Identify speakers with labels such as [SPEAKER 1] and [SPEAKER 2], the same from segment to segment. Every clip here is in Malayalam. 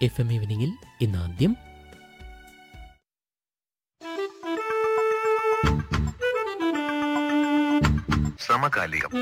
[SPEAKER 1] എഫ് എം ഈവനിങ്ങിൽ ഇന്ന് ആദ്യം
[SPEAKER 2] സമകാലികം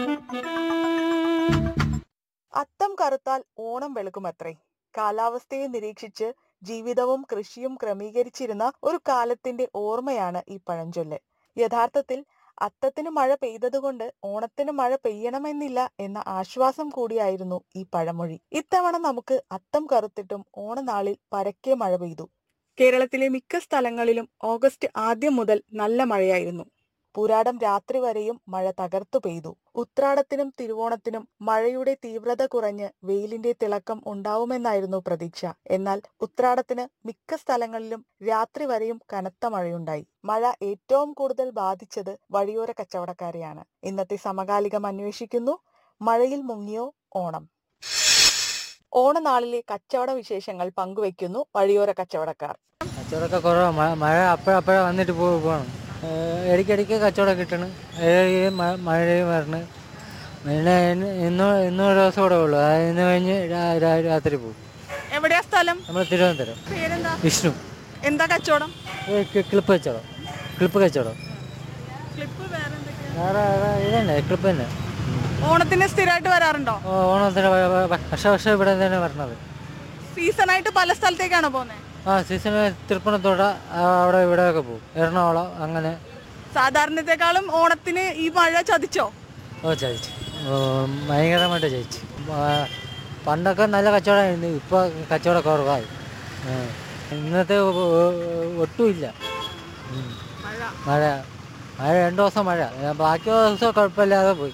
[SPEAKER 3] അത്തം കറുത്താൽ ഓണം വെളുക്കുമത്രേ കാലാവസ്ഥയെ നിരീക്ഷിച്ച് ജീവിതവും കൃഷിയും ക്രമീകരിച്ചിരുന്ന ഒരു കാലത്തിന്റെ ഓർമ്മയാണ് ഈ പഴഞ്ചൊല്ല് യഥാർത്ഥത്തിൽ അത്തത്തിന് മഴ പെയ്തതുകൊണ്ട് ഓണത്തിന് മഴ പെയ്യണമെന്നില്ല എന്ന ആശ്വാസം കൂടിയായിരുന്നു ഈ പഴമൊഴി ഇത്തവണ നമുക്ക് അത്തം കറുത്തിട്ടും ഓണനാളിൽ പരക്കെ മഴ പെയ്തു കേരളത്തിലെ മിക്ക സ്ഥലങ്ങളിലും ഓഗസ്റ്റ് ആദ്യം മുതൽ നല്ല മഴയായിരുന്നു പുരാടം രാത്രി വരെയും മഴ തകർത്തു പെയ്തു ഉത്രാടത്തിനും തിരുവോണത്തിനും മഴയുടെ തീവ്രത കുറഞ്ഞ് വെയിലിന്റെ തിളക്കം ഉണ്ടാവുമെന്നായിരുന്നു പ്രതീക്ഷ എന്നാൽ ഉത്രാടത്തിന് മിക്ക സ്ഥലങ്ങളിലും രാത്രി വരെയും കനത്ത മഴയുണ്ടായി മഴ ഏറ്റവും കൂടുതൽ ബാധിച്ചത് വഴിയോര കച്ചവടക്കാരെയാണ് ഇന്നത്തെ സമകാലികം അന്വേഷിക്കുന്നു മഴയിൽ മുങ്ങിയോ ഓണം ഓണനാളിലെ കച്ചവട വിശേഷങ്ങൾ പങ്കുവെക്കുന്നു വഴിയോര കച്ചവടക്കാർ
[SPEAKER 4] കച്ചവടമൊക്കെ കുറവാണ് മഴ മഴ അപ്പോഴപ്പോഴേ വന്നിട്ട് പോ പോകണം ഇടയ്ക്കിടയ്ക്ക് കച്ചവടം കിട്ടണം ഇടയ്ക്ക് മ- മഴയും വരണം പിന്നെ ഇന്ന് ഇന്ന് ഇന്നും ഒരു ദിവസം കൂടെ ഉള്ളൂ അത് ഇന്ന് കഴിഞ്ഞ് രാ- രാ- രാത്രി പോകും
[SPEAKER 3] എവിടെയാ സ്ഥലം
[SPEAKER 4] നമ്മൾ തിരുവനന്തപുരം
[SPEAKER 3] പേരെന്താ
[SPEAKER 4] വിഷ്ണു
[SPEAKER 3] എന്താ കച്ചവടം
[SPEAKER 4] ഇത് ക്ലി- ക്ലിപ്പ് കച്ചവടം ക്ലിപ്പ് കച്ചവടം
[SPEAKER 3] ക്ലിപ്പ് വേറെ
[SPEAKER 4] വേറെ വേറെ ഇതന്നെ ക്ലിപ്പ് തന്നെ
[SPEAKER 3] ഓണത്തിന് സ്ഥിരമായിട്ട് വരാറുണ്ടോ
[SPEAKER 4] ഓ, ഓണത്തിന് വ- വ- വ- വർഷ വർഷം ഇവിടെ തന്നെ വരണത്
[SPEAKER 3] സീസണായിട്ട് പല സ്ഥലത്തേക്കാണോ പോകുന്നത്
[SPEAKER 4] ആ സീസണ് തൃപ്പണത്തോട അവിടെ ഇവിടെയൊക്കെ പോകും എറണാകുളം അങ്ങനെ
[SPEAKER 3] സാധാരണത്തെക്കാളും ഓണത്തിന് ഈ മഴ ചതിച്ചോ
[SPEAKER 4] ഓ ചതിച്ചു ഓ, ഭയങ്കരമായിട്ട് ചതിച്ചു ആ, പണ്ടൊക്കെ നല്ല കച്ചവടമായിരുന്നു ഇപ്പോൾ കച്ചവടം കുറവായി ആ. ഇന്നത്തെ ഒ- ഒ- ഒട്ടുമില്ല ഉം. മഴ മഴ രണ്ട് ദിവസം മഴ ബാക്കി ദിവസം കുഴപ്പമില്ലാതെ പോയി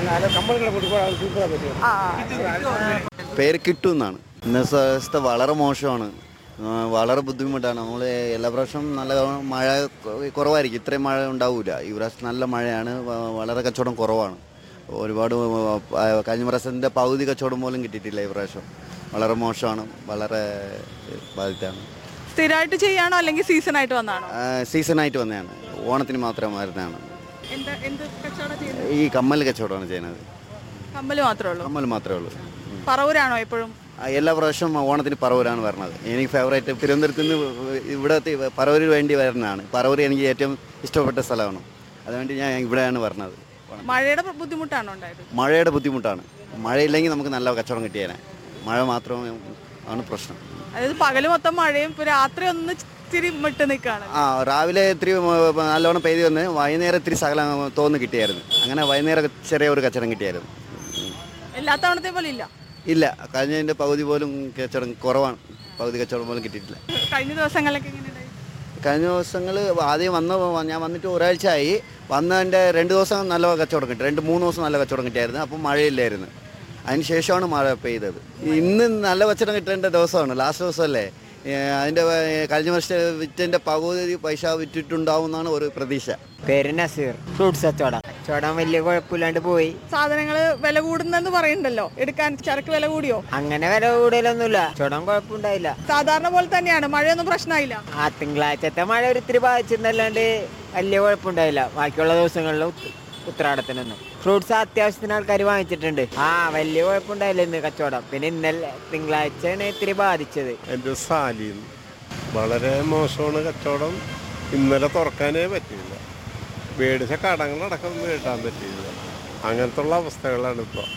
[SPEAKER 5] പേര് കിട്ടും എന്നാണ് ഇന്നത്തെ അവസ്ഥ വളരെ മോശമാണ് ആ, വളരെ ബുദ്ധിമുട്ടാണ് നമ്മൾ എല്ലാ പ്രാവശ്യവും നല്ല മഴ കൊ- കുറവായിരിക്കും ഇത്രയും മഴ ഉണ്ടാവില്ല ഈ പ്രാവശ്യം നല്ല മഴയാണ് വ- വളരെ കച്ചവടം കുറവാണ് ഒരുപാട് ആ, കഴിഞ്ഞ പ്രാവശ്യത്തിൻ്റെ പകുതി കച്ചവടം പോലും കിട്ടിയിട്ടില്ല ഈ പ്രാവശ്യം വളരെ മോശമാണ് വളരെ ബാധിത്താണ്
[SPEAKER 3] സ്ഥിരമായിട്ട് ചെയ്യാണോ അല്ലെങ്കിൽ സീസണായിട്ട് വന്നാണോ
[SPEAKER 5] സീസണായിട്ട് വന്നതാണ് ഓണത്തിന് മാത്രം വരുന്നതാണ്
[SPEAKER 3] എന്താ എന്ത് കച്ചവടം ചെയ്യുന്നത്
[SPEAKER 5] ഈ കമ്മൽ കച്ചവടമാണ് ചെയ്യുന്നത്
[SPEAKER 3] കമ്മല് മാത്രമേ ഉള്ളൂ
[SPEAKER 5] കമ്മൽ മാത്രമേ ഉള്ളൂ ഉം.
[SPEAKER 3] പറവൂരാണോ എപ്പോഴും
[SPEAKER 5] ആ, എല്ലാ പ്രാവശ്യവും ഓണത്തിന് പറവൂരാണ് വരുന്നത് എനിക്ക് ഫേവറേറ്റ് തിരുവനന്തപുരത്ത് നിന്ന് ഇവിടെ പറവൂരിന് വേണ്ടി വരുന്നതാണ് പറവൂർ എനിക്ക് ഏറ്റവും ഇഷ്ടപ്പെട്ട സ്ഥലമാണ് അതുവേണ്ടി ഞാൻ ഇവിടെയാണ് വരുന്നത്
[SPEAKER 3] മഴയുടെ ബുദ്ധിമുട്ടാണോ ഉണ്ടായത്
[SPEAKER 5] മഴയുടെ ബുദ്ധിമുട്ടാണ് മഴയില്ലെങ്കിൽ നമുക്ക് നല്ല കച്ചവടം കിട്ടിയേനെ മഴ മാത്രമേ ആണ് പ്രശ്നം
[SPEAKER 3] അതായത് പകല് മൊത്തം മഴയും ഇപ്പൊ രാത്രി ഒന്ന് ഇത്തിരി വിട്ട് നിൽക്കാണ്
[SPEAKER 5] ആ രാവിലെ ഇത്തിരി ഉം, നല്ലോണം പെയ്ത് വന്ന് വൈകുന്നേരം ഇത്തിരി സകലം തോന്ന് കിട്ടിയായിരുന്നു അങ്ങനെ വൈകുന്നേരം ചെറിയ ഒരു കച്ചവടം കിട്ടിയായിരുന്നു ഉം.
[SPEAKER 3] എല്ലാ തവണത്തെ പോലെ ഇല്ല
[SPEAKER 5] ഇല്ല കഴിഞ്ഞതിൻ്റെ പകുതി പോലും കച്ചവടം കുറവാണ് പകുതി കച്ചവടം പോലും കിട്ടിയിട്ടില്ല
[SPEAKER 3] കഴിഞ്ഞ ദിവസങ്ങളിലൊക്കെ എങ്ങനെയുണ്ടായി
[SPEAKER 5] കഴിഞ്ഞ ദിവസങ്ങൾ ആദ്യം വന്ന ഞാൻ വന്നിട്ട് ഒരാഴ്ച ആയി വന്നതിൻ്റെ രണ്ട് ദിവസം നല്ല കച്ചവടം കിട്ടി രണ്ട് മൂന്ന് ദിവസം നല്ല കച്ചവടം കിട്ടിയായിരുന്നു അപ്പം മഴയില്ലായിരുന്നു അതിന് ശേഷമാണ് മഴ പെയ്തത് ഇന്ന് നല്ല കച്ചവടം കിട്ടേണ്ട ദിവസമാണ് ലാസ്റ്റ് ദിവസമല്ലേ ഏഹ് അതിൻ്റെ വ- കഴിഞ്ഞ വർഷം വിറ്റതിൻ്റെ പകുതി പൈസ വിറ്റിട്ടുണ്ടാവും എന്നാണ് ഒരു പ്രതീക്ഷ
[SPEAKER 6] പേര് നസീർ ഫ്രൂട്ട്സ് കച്ചവടം കച്ചവടം വലിയ കുഴപ്പമില്ലാണ്ട് പോയി
[SPEAKER 3] സാധനങ്ങള് വില കൂടുന്നെന്ന് പറയുന്നുണ്ടല്ലോ എടുക്കാൻ ചരക്ക് വില കൂടിയോ
[SPEAKER 6] അങ്ങനെ വില കൂടുതലൊന്നുമില്ല കച്ചവടം കുഴപ്പമുണ്ടായില്ല
[SPEAKER 3] സാധാരണ പോലെ തന്നെയാണ് മഴയൊന്നും പ്രശ്നമായില്ല
[SPEAKER 6] ആ തിങ്കളാഴ്ചത്തെ മഴ ഒരു ഇത്തിരി ബാധിച്ചിരുന്നല്ലാണ്ട് വലിയ കുഴപ്പമുണ്ടായില്ല ബാക്കിയുള്ള ദിവസങ്ങളിൽ ഉത്ത് ഉത്രാടത്തിനൊന്നും ഫ്രൂട്ട്സ് അത്യാവശ്യത്തിന് ആൾക്കാർ വാങ്ങിച്ചിട്ടുണ്ട് ആ വലിയ കുഴപ്പമുണ്ടായില്ല ഇന്ന് കച്ചവടം പിന്നെ ഇന്നലെ തിങ്കളാഴ്ചയാണ് ഇത്തിരി ബാധിച്ചത്
[SPEAKER 7] എൻ്റെ സാലിന്ന് വളരെ മോശമാണ് കച്ചവടം ഇന്നലെ തുറക്കാനേ പറ്റിയില്ല മേടിച്ച കടങ്ങളടക്കം ഒന്നും കിട്ടാൻ പറ്റിയില്ല അങ്ങനത്തെ ഉള്ള അവസ്ഥകളാണ് ഇപ്പോൾ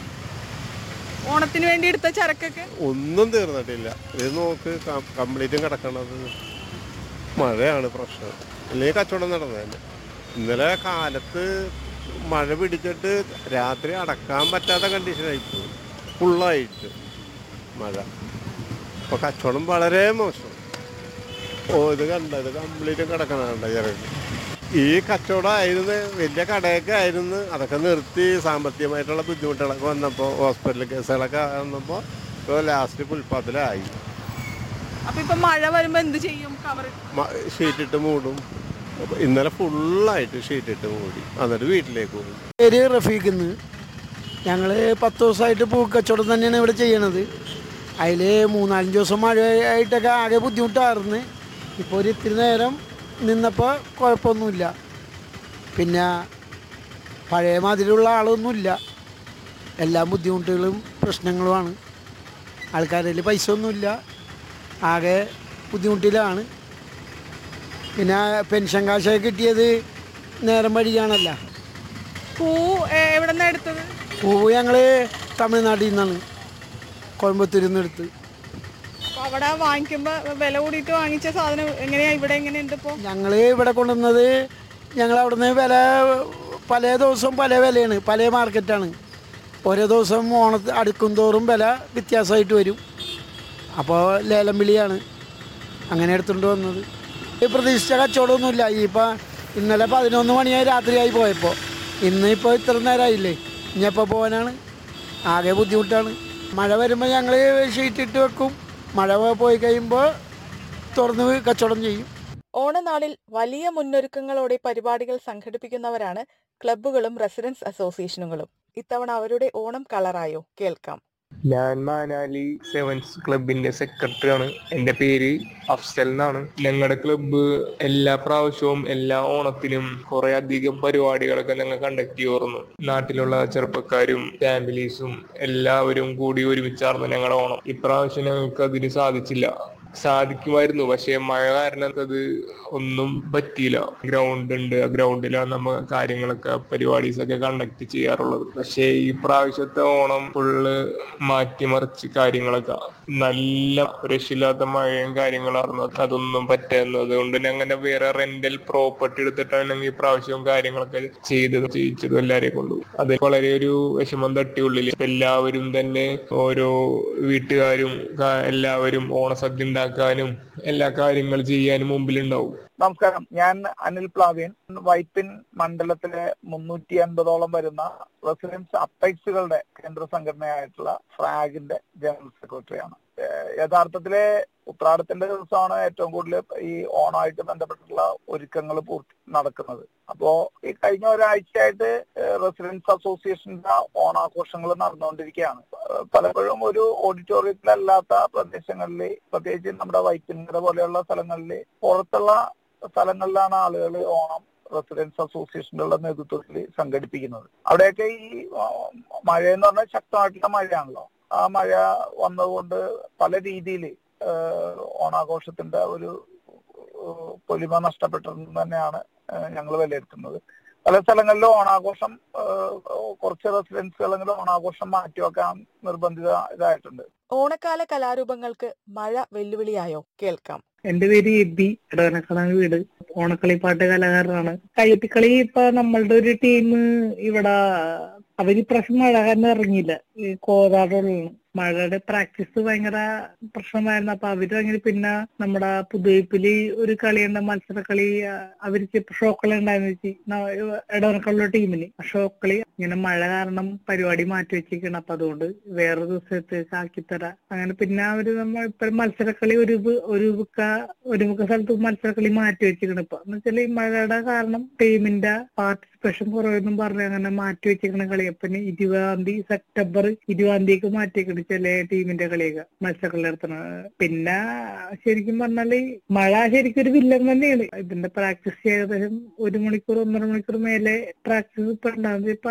[SPEAKER 3] ഓണത്തിന് വേണ്ടി എടുത്ത ചരക്കൊക്കെ
[SPEAKER 7] ഒന്നും തീർന്നിട്ടില്ല ഇത് നോക്ക് കംപ്ലീറ്റും കിടക്കണത് മഴയാണ് പ്രശ്നം അല്ലെങ്കിൽ കച്ചവടം നടന്നതന്നെ ഇന്നലെ കാലത്ത് മഴ പിടിച്ചിട്ട് രാത്രി അടക്കാൻ പറ്റാത്ത കണ്ടീഷനായിപ്പോയി ഫുള്ളായിട്ട് മഴ അപ്പോൾ കച്ചവടം വളരെ മോശം ഓ ഇത് കണ്ട ഇത് കംപ്ലീറ്റ് കിടക്കണ കണ്ട ഇറങ്ങി ഈ കച്ചവടമായിരുന്നു വലിയ കടയൊക്കെ ആയിരുന്നു അതൊക്കെ നിർത്തി സാമ്പത്തികമായിട്ടുള്ള ബുദ്ധിമുട്ടുകളൊക്കെ വന്നപ്പോൾ ഹോസ്പിറ്റൽ കേസുകളൊക്കെ വന്നപ്പോൾ ഇപ്പോൾ ലാസ്റ്റ് പുൽപ്പാത്തിലായി
[SPEAKER 3] അപ്പൊ ഇപ്പൊ മഴ വരുമ്പോ എന്ത് ചെയ്യും കവർ
[SPEAKER 7] മ- ഷീറ്റിട്ട് മൂടും അപ്പൊ ഇന്നലെ ഫുള്ളായിട്ട് ഷീറ്റിട്ട് മൂടി എന്നിട്ട് വീട്ടിലേക്ക് പോകും
[SPEAKER 8] പേര് റഫീഖെന്ന് ഞങ്ങൾ പത്ത് ദിവസമായിട്ട് പൂക്കച്ചവടം തന്നെയാണ് ഇവിടെ ചെയ്യണത് അതിൽ മൂന്നാലഞ്ച് ദിവസം മഴയായിട്ടൊക്കെ ആകെ ബുദ്ധിമുട്ടായിരുന്നു ഇപ്പോൾ ഒരു ഇത്തിരി നേരം നിന്നപ്പോൾ കുഴപ്പമൊന്നുമില്ല പിന്നെ പഴയ മാതിരിയുള്ള ആളൊന്നുമില്ല എല്ലാ ബുദ്ധിമുട്ടുകളും പ്രശ്നങ്ങളുമാണ് ആൾക്കാരിൽ പൈസ ഒന്നുമില്ല ആകെ ബുദ്ധിമുട്ടിലാണ് പിന്നെ പെൻഷൻ കാശൊക്കെ കിട്ടിയത് നേരം വഴിയാണല്ല
[SPEAKER 3] പൂ എവിടെ നിന്നാണ് എടുത്തത്
[SPEAKER 8] പൂവ് ഞങ്ങൾ തമിഴ്നാട്ടിൽ നിന്നാണ് കോയമ്പത്തൂരിൽ നിന്ന് എടുത്ത്
[SPEAKER 3] അപ്പോൾ അവിടെ വാങ്ങിക്കുമ്പോൾ വില കൂടിയിട്ട് വാങ്ങിച്ച സാധനം എങ്ങനെയാ ഇവിടെ എങ്ങനെയുണ്ട് ഇപ്പോൾ
[SPEAKER 8] ഞങ്ങൾ ഇവിടെ കൊണ്ടുവന്നത് ഞങ്ങൾ അവിടുന്ന് വില പല ദിവസവും പല വിലയാണ് പല മാർക്കറ്റാണ് ഓരോ ദിവസം ഓണത്ത് അടുക്കും തോറും വില വ്യത്യാസമായിട്ട് വരും അപ്പോൾ ലേലം വിളിയാണ് അങ്ങനെ എടുത്തുകൊണ്ട് വന്നത് ഈ പ്രതീക്ഷിച്ച കച്ചവടമൊന്നുമില്ല ഈ ഇപ്പം ഇന്നലെ പതിനൊന്ന് മണിയായി രാത്രിയായി പോയപ്പോൾ ഇന്ന് ഇപ്പോൾ ഇത്ര നേരമായില്ലേ ഇനിയപ്പോൾ പോകാനാണ് ആകെ ബുദ്ധിമുട്ടാണ് മഴ വരുമ്പോൾ ഞങ്ങൾ ഷീറ്റ് ഇട്ട് വെക്കും മഴ പോയി കഴിയുമ്പോൾ തുറന്ന് കച്ചവടം ചെയ്യും
[SPEAKER 3] ഓണനാളിൽ വലിയ മുന്നൊരുക്കങ്ങളോടെ പരിപാടികൾ സംഘടിപ്പിക്കുന്നവരാണ് ക്ലബ്ബുകളും റെസിഡൻസ് അസോസിയേഷനുകളും ഇത്തവണ അവരുടെ ഓണം കളറായോ കേൾക്കാം
[SPEAKER 9] ഞാൻ മാനാലി സെവൻസ് ക്ലബിന്റെ സെക്രട്ടറി ആണ് എന്റെ പേര് അഫ്സൽ എന്നാണ് ഞങ്ങളുടെ ക്ലബ്ബ് എല്ലാ പ്രാവശ്യവും എല്ലാ ഓണത്തിനും കുറെ അധികം പരിപാടികളൊക്കെ ഞങ്ങൾ കണ്ടക്ട് ചെയ്യാറുന്നു നാട്ടിലുള്ള ചെറുപ്പക്കാരും ഫാമിലീസും എല്ലാവരും കൂടി ഒരുമിച്ചാർന്നു ഞങ്ങളുടെ ഓണം ഇപ്രാവശ്യം ഞങ്ങൾക്ക് അതിന് സാധിച്ചില്ല സാധിക്കുമായിരുന്നു പക്ഷെ മഴ കാരണം അത് ഒന്നും പറ്റിയില്ല ഗ്രൗണ്ട് ഉണ്ട് ആ ഗ്രൗണ്ടിലാണ് നമ്മ കാര്യങ്ങളൊക്കെ പരിപാടീസ് ഒക്കെ കണ്ടക്ട് ചെയ്യാറുള്ളത് പക്ഷേ ഈ പ്രാവശ്യത്തെ ഓണം ഫുള്ള് മാറ്റിമറിച്ച് കാര്യങ്ങളൊക്കെ നല്ല രക്ഷയില്ലാത്ത മഴയും കാര്യങ്ങളായിരുന്നു അതൊന്നും പറ്റുന്നത് കൊണ്ട് ഞങ്ങനെ വേറെ റെന്റൽ പ്രോപ്പർട്ടി എടുത്തിട്ടാണ് ഞങ്ങൾ ഈ പ്രാവശ്യവും കാര്യങ്ങളൊക്കെ ചെയ്തത് ചെയ്യിച്ചതും എല്ലാരെയും കൊണ്ടു അത് വളരെ ഒരു വിഷമം തട്ടി ഉള്ളിൽ ഇപ്പൊ എല്ലാവരും തന്നെ ഓരോ വീട്ടുകാരും കാ- എല്ലാവരും ഓണസദ്യ ഉണ്ടാക്കാനും എല്ലാ കാര്യങ്ങൾ ചെയ്യാനും മുമ്പിലുണ്ടാവും
[SPEAKER 10] നമസ്കാരം ഞാൻ അനിൽ പ്ലാവിയൻ വൈപ്പിൻ മണ്ഡലത്തിലെ മുന്നൂറ്റി അൻപതോളം വരുന്ന റെസിഡൻസ് അപ്പൈക്സുകളുടെ കേന്ദ്ര സംഘടനയായിട്ടുള്ള ഫ്രാഗിന്റെ ജനറൽ സെക്രട്ടറിയാണ് ഏഹ് യഥാർത്ഥത്തിലെ ഉത്രാടത്തിന്റെ ദിവസമാണ് ഏറ്റവും കൂടുതൽ ഈ ഓണമായിട്ട് ബന്ധപ്പെട്ടിട്ടുള്ള ഒരുക്കങ്ങൾ പൂർത്തി നടക്കുന്നത് അപ്പോ ഈ കഴിഞ്ഞ ഒരാഴ്ചയായിട്ട് റെസിഡൻസ് അസോസിയേഷന്റെ ഓണാഘോഷങ്ങൾ നടന്നുകൊണ്ടിരിക്കുകയാണ് ഏഹ് പലപ്പോഴും ഒരു ഓഡിറ്റോറിയത്തിലല്ലാത്ത പ്രദേശങ്ങളിൽ പ്രത്യേകിച്ച് നമ്മുടെ വൈപ്പിൻകര പോലെയുള്ള സ്ഥലങ്ങളിൽ പുറത്തുള്ള സ്ഥലങ്ങളിലാണ് ആളുകൾ ഓണം റെസിഡൻസ് അസോസിയേഷനുകളുടെ നേതൃത്വത്തിൽ സംഘടിപ്പിക്കുന്നത് അവിടെയൊക്കെ ഈ ആ, മഴ എന്ന് പറഞ്ഞാൽ ശക്തമായിട്ടുള്ള മഴയാണല്ലോ ആ മഴ വന്നതുകൊണ്ട് പല രീതിയിൽ ഓണാഘോഷത്തിന്റെ ഒരു ഏഹ്, പൊലിമ നഷ്ടപ്പെട്ടെന്ന് തന്നെയാണ് ഞങ്ങൾ വിലയിരുത്തുന്നത് പല സ്ഥലങ്ങളിലും ഓണാഘോഷം ഏഹ്, കുറച്ച് റെസിഡൻസുകളെങ്കിലും ഓണാഘോഷം മാറ്റിവെക്കാൻ നിർബന്ധിത ഇതായിട്ടുണ്ട്
[SPEAKER 3] ഓണക്കാല കലാരൂപങ്ങൾക്ക് മഴ വെല്ലുവിളിയായോ കേൾക്കാം
[SPEAKER 11] എന്റെ പേര് എബി ഇടവനക്കടാണ് വീട് ഓണക്കളിപ്പാട്ട് കലാകാരനാണ് കയ്യത്തിക്കളി ഇപ്പൊ നമ്മളുടെ ഒരു ടീം ഇവിടെ അവര് ഇപ്രാവശ്യം മഴ കാരണം ഇറങ്ങിയില്ല ഈ കോതാടുള്ള മഴയുടെ പ്രാക്ടീസ് ഭയങ്കര പ്രശ്നമായിരുന്നു അപ്പൊ അവര് അങ്ങനെ പിന്നെ നമ്മുടെ പുതുവൈപ്പില് ഒരു കളിയുണ്ട് മത്സരക്കളി ആ, അവർക്ക് ഷോക്കളി ഉണ്ടായിരുന്നു ഇടവനക്കുള്ള ടീമിന് ആ ഷോക്കളി ഇങ്ങനെ മഴ കാരണം പരിപാടി മാറ്റി വെച്ചിരിക്കണം അപ്പൊ അതുകൊണ്ട് വേറെ ദിവസത്തേക്ക് ആക്കിത്തരാം അങ്ങനെ പിന്നെ അവര് നമ്മ ഇപ്പൊ മത്സരക്കളി ഒരു ബ്- ഒരു ബുക്ക ഒരു മുക്ക സ്ഥലത്ത് മത്സരക്കളി മാറ്റി വെച്ചിരിക്കണം ഇപ്പൊ എന്ന് വെച്ചാൽ ഈ മഴയുടെ കാരണം ടീമിന്റെ പാർട്ടിസിപ്പേഷൻ കുറവെന്നും പറഞ്ഞ് അങ്ങനെ മാറ്റി വെച്ചിരിക്കണ കളി അപ്പൊ ഇനി ഇരുപതാം തീയതി സെപ്റ്റംബർ ഇരുപതാം തീയതിക്ക് മാറ്റിയേക്കണ് ചില ടീമിന്റെ കളിയൊക്കെ മത്സരക്കളി നടത്തണ പിന്നെ ശരിക്കും പറഞ്ഞാല് മഴ ശരിക്കും ഒരു വില്ലൻ തന്നെയാണ് ഇതിന്റെ പ്രാക്ടീസ് ഏകദേശം ഒരു മണിക്കൂർ ഒന്നര മണിക്കൂർ മേലെ പ്രാക്ടീസ് ഇപ്പൊ ഉണ്ടാകുന്നത് ഇപ്പൊ